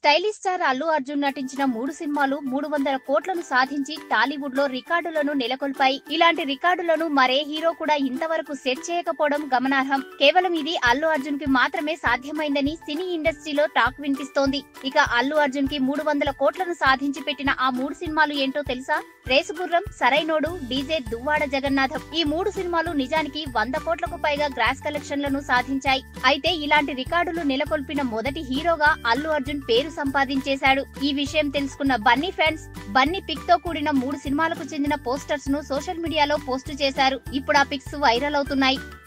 stylish star Allu Arjun నటించిన మూడు సినిమాలు మూడు వందల కోట్లను సాధించి టాలీవుడ్ లో రికార్డులను నెలకొల్పాయి ఇలాంటి రికార్డులను మరే హీరో కూడా ఇంతవరకు సెట్ చేయకపోవడం గమనార్హం కేవలం ఇది అల్లు అర్జున్ కి మాత్రమే సాధ్యమైందని సినీ ఇండస్ట్రీలో టాక్ వినిపిస్తోంది ఇక అల్లు అర్జున్ కి మూడు వందల కోట్లను సాధించి పెట్టిన ఆ మూడు సినిమాలు ఏంటో తెలుసా రేసుగుర్రం సరైనోడు డీజే దువ్వాడ జగన్నాథం ఈ మూడు సినిమాలు నిజానికి వంద కోట్లకు పైగా గ్రాస్ కలెక్షన్లను సాధించాయి అయితే ఇలాంటి రికార్డులు నెలకొల్పిన మొదటి హీరోగా అల్లు అర్జున్ పేరు సంపాదించేశాడు ఈ విషయం తెలుసుకున్న బన్నీ ఫ్యాన్స్ బన్నీ పిక్ తో కూడిన మూడు సినిమాలకు చెందిన పోస్టర్స్ ను సోషల్ మీడియాలో పోస్టు చేశారు ఇప్పుడు ఆ పిక్స్ వైరల్ అవుతున్నాయి